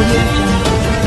audio jungle.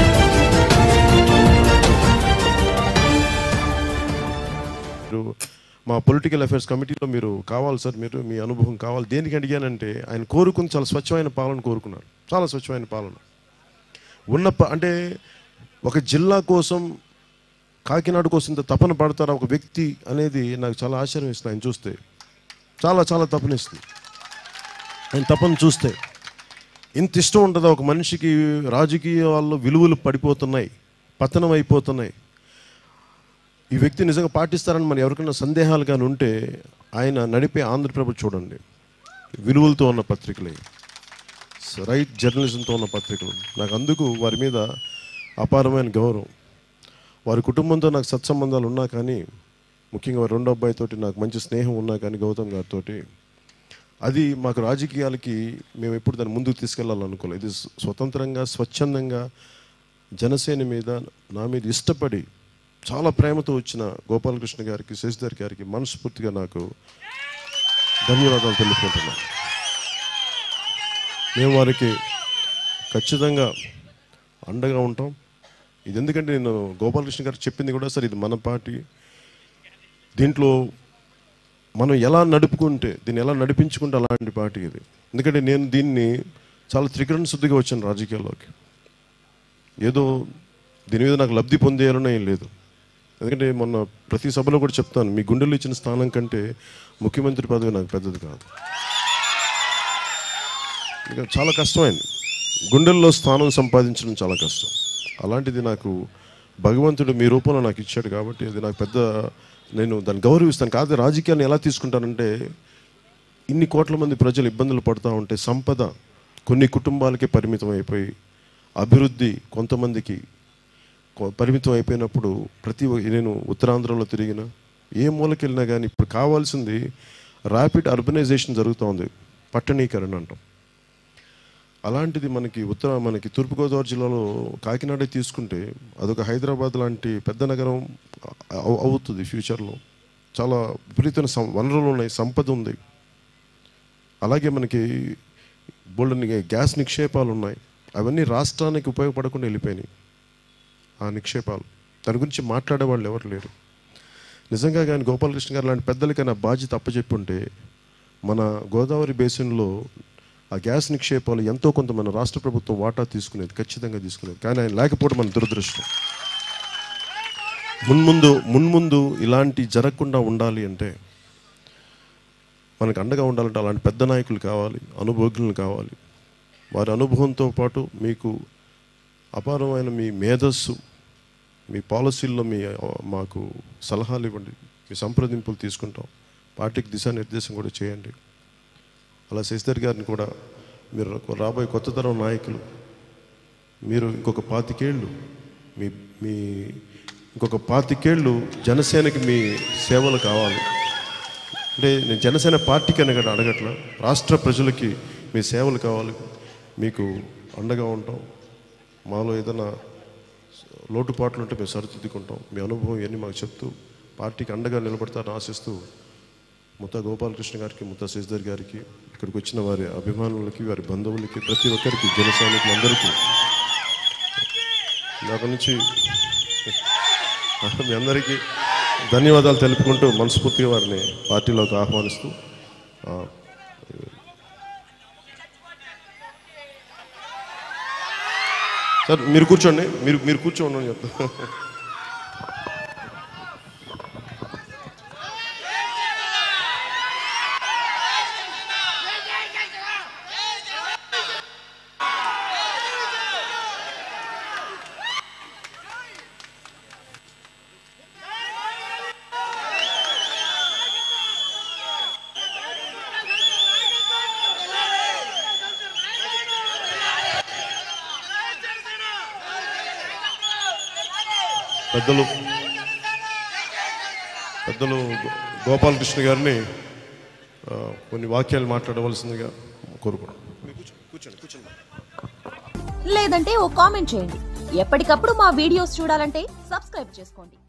మీరు మా political affairs కమిటీలో మీరు కావాలి సార్ మీరు మీ అనుభవం కావాలి దేనికి అడిగానంటే ఆయన కోరుకుని చాలా స్వచ్ఛమైన పాలన కోరుకున్నారు చాలా స్వచ్ఛమైన పాలన ఉన్న ప- అంటే ఒక జిల్లా కోసం కాకినాడ కోసం ఇంత తపన పడతారా ఒక వ్యక్తి అనేది నాకు చాలా ఆశ్చర్యం ఇస్తుంది ఆయన చూస్తే చాలా చాలా తపనిస్తుంది ఆయన తపన చూస్తే ఇంత ఇష్టం ఉంటుందా ఒక మనిషికి రాజకీయాల్లో విలువలు పడిపోతున్నాయి పతనం అయిపోతున్నాయి ఈ వ్యక్తి నిజంగా పాటిస్తారని మన ఎవరికైనా సందేహాలు కానీ ఉంటే ఆయన నడిపే ఆంధ్రప్రభ చూడండి విలువలతో ఉన్న పత్రికలే రైట్ జర్నలిజంతో ఉన్న పత్రికలు నాకు అందుకు వారి మీద అపారమైన గౌరవం వారి కుటుంబంతో నాకు సత్సంబంధాలు ఉన్నా కానీ ముఖ్యంగా వారి రెండో అబ్బాయితోటి నాకు మంచి స్నేహం ఉన్నా కానీ గౌతమ్ గారితో అది మాకు రాజకీయాలకి మేము ఎప్పుడు దాన్ని ముందుకు తీసుకెళ్ళాలనుకోలేదు ఇది స్వతంత్రంగా స్వచ్ఛందంగా జనసేన మీద నా మీద ఇష్టపడి చాలా ప్రేమతో వచ్చిన గోపాలకృష్ణ గారికి శశిధర్ గారికి మనస్ఫూర్తిగా నాకు ధన్యవాదాలు తెలుపుకుంటున్నాను మేము వారికి ఖచ్చితంగా అండగా ఉంటాం ఇది ఎందుకంటే నేను గోపాలకృష్ణ గారికి చెప్పింది కూడా సార్ ఇది మన పార్టీ దీంట్లో మనం ఎలా నడుపుకుంటే దీన్ని ఎలా నడిపించుకుంటే అలాంటి పార్టీ ఇది ఎందుకంటే నేను దీన్ని చాలా త్రికరణ శుద్ధిగా వచ్చాను రాజకీయాల్లోకి ఏదో దీని మీద నాకు లబ్ధి పొందేయాలని ఏం లేదు ఎందుకంటే మొన్న ప్రతి సభలో కూడా చెప్తాను మీ గుండెల్లో ఇచ్చిన స్థానం కంటే ముఖ్యమంత్రి పదవి నాకు పెద్దది కాదు ఇంకా చాలా కష్టమైంది గుండెల్లో స్థానం సంపాదించడం చాలా కష్టం అలాంటిది నాకు భగవంతుడు మీ రూపంలో నాకు ఇచ్చాడు కాబట్టి అది నాకు పెద్ద నేను దాన్ని గౌరవిస్తాను కాదు రాజకీయాన్ని ఎలా తీసుకుంటానంటే ఇన్ని కోట్ల మంది ప్రజలు ఇబ్బందులు పడుతూ ఉంటే సంపద కొన్ని కుటుంబాలకే పరిమితం అయిపోయి అభివృద్ధి కొంతమందికి కొ- పరిమితం అయిపోయినప్పుడు ప్రతి ఒ- నేను ఉత్తరాంధ్రలో తిరిగిన ఏ మూలకి వెళ్ళినా కానీ ఇప్పుడు కావాల్సింది ర్యాపిడ్ అర్బనైజేషన్ జరుగుతూ ఉంది పట్టణీకరణ అంటాం అలాంటిది మనకి ఉత్తర మనకి తూర్పుగోదావరి జిల్లాలో కాకినాడ తీసుకుంటే అదొక హైదరాబాద్ లాంటి పెద్ద నగరం అవ- అవుతుంది ఫ్యూచర్లో చాలా విపరీతమైన సం- వనరులు ఉన్నాయి సంపద ఉంది అలాగే మనకి బోల్డెన్ గ్యాస్ నిక్షేపాలు ఉన్నాయి అవన్నీ రాష్ట్రానికి ఉపయోగపడకుండా వెళ్ళిపోయినాయి ఆ నిక్షేపాలు దాని గురించి మాట్లాడే వాళ్ళు ఎవరు లేరు నిజంగా కానీ గోపాలకృష్ణ గారు లాంటి పెద్దలకైనా బాధ్యత అప్పచెప్పి ఉంటే మన గోదావరి బేసిన్లో ఆ గ్యాస్ నిక్షేపాలు ఎంతో కొంత మన రాష్ట్ర ప్రభుత్వం వాటా తీసుకునేది ఖచ్చితంగా తీసుకునేది కానీ ఆయన లేకపోవడం మన దురదృష్టం మున్ముందు మున్ముందు ఇలాంటి జరగకుండా ఉండాలి అంటే మనకు అండగా ఉండాలంటే అలాంటి పెద్ద నాయకులు కావాలి అనుభవజ్ఞులు కావాలి వారి అనుభవంతో పాటు మీకు అపారమైన మీ మేధస్సు మీ పాలసీల్లో మీ మాకు సలహాలు ఇవ్వండి మీ సంప్రదింపులు తీసుకుంటాం పార్టీకి దిశానిర్దేశం కూడా చేయండి అలా శశిధర్ గారిని కూడా మీరు రాబోయే కొత్త తరం నాయకులు మీరు ఇంకొక పాతికేళ్ళు మీ మీ ఇంకొక పాతికేళ్ళు జనసేనకి మీ సేవలు కావాలి అంటే నేను జనసేన పార్టీకి అని కూడా అడగట్లా రాష్ట్ర ప్రజలకి మీ సేవలు కావాలి మీకు అండగా ఉంటాం మాలో ఏదైనా లోటుపాట్లు ఉంటే మేము సరిదిద్దుకుంటాం మీ అనుభవం ఇవన్నీ మాకు చెప్తూ పార్టీకి అండగా నిలబడతారని ఆశిస్తూ ముత్త గోపాలకృష్ణ గారికి ముత్త శశిధర్ గారికి ఇక్కడికి వచ్చిన వారి అభిమానులకి వారి బంధువులకి ప్రతి ఒక్కరికి జన సైనికులందరికీ నాకు నుంచి మీ అందరికీ ధన్యవాదాలు తెలుపుకుంటూ మనస్ఫూర్తిగా వారిని పార్టీలోకి ఆహ్వానిస్తూ ఆ, సార్ మీరు కూర్చోండి మీరు మీరు కూర్చోండి అని చెప్తా పెద్దలు పెద్దలు గో- గోపాలకృష్ణ గారిని ఆ, కొన్ని వాక్యాలు మాట్లాడవలసిందిగా కోరుకున్నాను కూర్చోండి కూర్చోండి లేదంటే ఓ కామెంట్ చేయండి ఎప్పటికప్పుడు మా వీడియోస్ చూడాలంటే సబ్స్క్రైబ్ చేసుకోండి